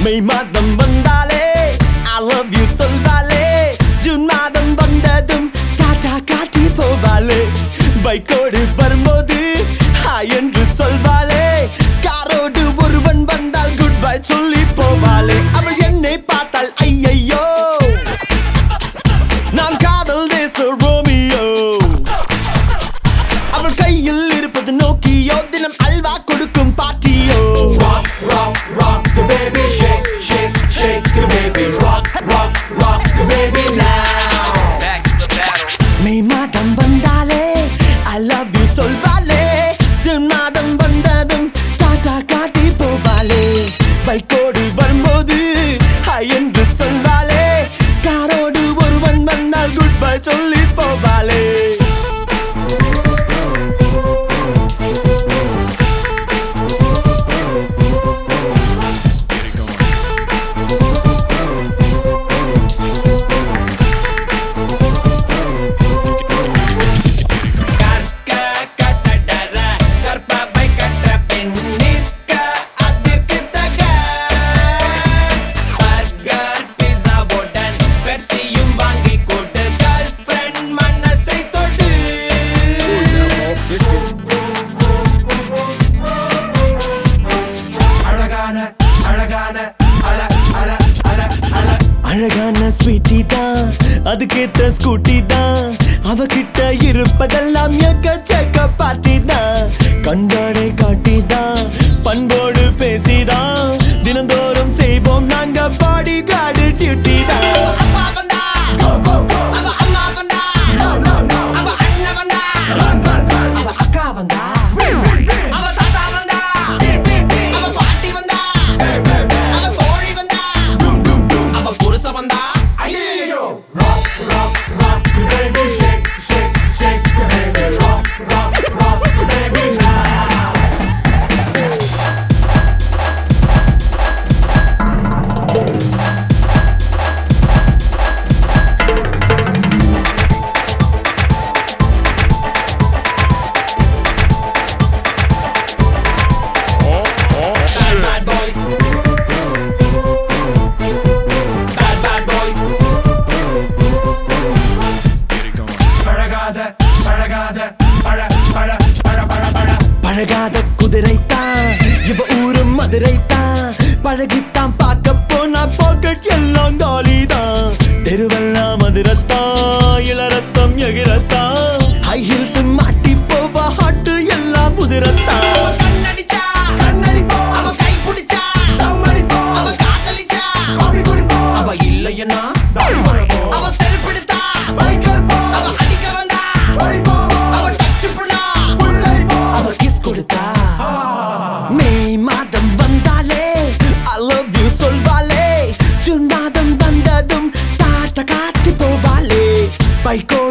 மெய் மாதம் வந்தாலே I love you சொல்வாளே ஜூன் மாதம் வந்ததும் டாடா காட்டி போவாளே பைக்கோடு வரும்போது ஹாய் என்று சொல்வாளே காரோடு ஒருவன் வந்தால் குட் பை சொல்லி போவாளே அவள் என்னை பார்த்தால் ஐயையோ நான் காதல் தேச ரோமியோ அவள் கையில் இருப்பது நோக்கியோ தினம் அல்வா கொடுக்கும் பாட்டியோ Rock, rock, rock the baby, shake, shake, shake the baby, rock, rock, rock the baby now. Back to the battle. May மாதம் வந்தாலே ஐ லவ் யூ சொல்வாளே ஜூன் மாதம் வந்ததும் டாடா காட்டி போவாளே பைக்கோடு வரும்போது ஹாய் என்று சொல்வாளே காரோடு ஒருவன் வந்தால் குட் பை சொல்லி போவாளே கற்க கசடர கற்பவை கற்ற பெண் நிற்க அதிர்கிட்டக பர்கர் பிஸாவுடன் பெப்சியும் வாங்கி கொடு கேர்ள் ஃப்ரெண்ட் மனசை தொடு அழகான அழகான அழ அழ அழ அழ அழகான ஸ்வீட்டி தான் அதுக்கேத்த ஸ்கூட்டி தான் அவகிட்ட இருப்பதெல்லாம் எக்கச்சக்க பாட்டி தான் கண்பாடை காட்டி தான் பண்போடு பேசிதான் தினந்தோறும் செய்வோம் நாங்க பாடி கார்டு டியூட்டி தான் Rock, rock, rock the baby, shake, shake, shake the baby, rock, rock, rock the baby now. Bad, bad boys. Bad, bad boys. பழகாத பழகாத பழ பழ பழ பழ பழ பழகாத குதிரைத்தான் இவ ஊரு மதுரைத்தான் பழகித்தான் பார்க்க போனா பாக்கெட் எல்லாம் காலிதான் தெருவெல்லாம் மதுரத்தான் இளரத்தம் எகிரத்தான் ஹை ஹீல்ஸ் மாட்டி போவா ஹாட்டு எல்லாம் முதிரத்தான் கண்ணடிச்சா கண்ணடிப்போ அவ கை பிடிச்சா தம்மடிப்போ அவ காதலிச்சா காஃபி குடிப்போ அவ இல்லையனா தாடி வரப்போ அவ செருப்பிடுத்தா பைக் இருப்போ அவ அடிக்க வந்தா ஓடிப்போ அவ டச் புள்ளா புள்ளரிப்போ அவ கிஸ் கொடுத்தா மே மாதம் வந்தாலே ஐ லவ் யூ சொல்வாளே ஜூன் மாதம் வந்ததும் டாட்டா காட்டி போவாளே பைக்கோ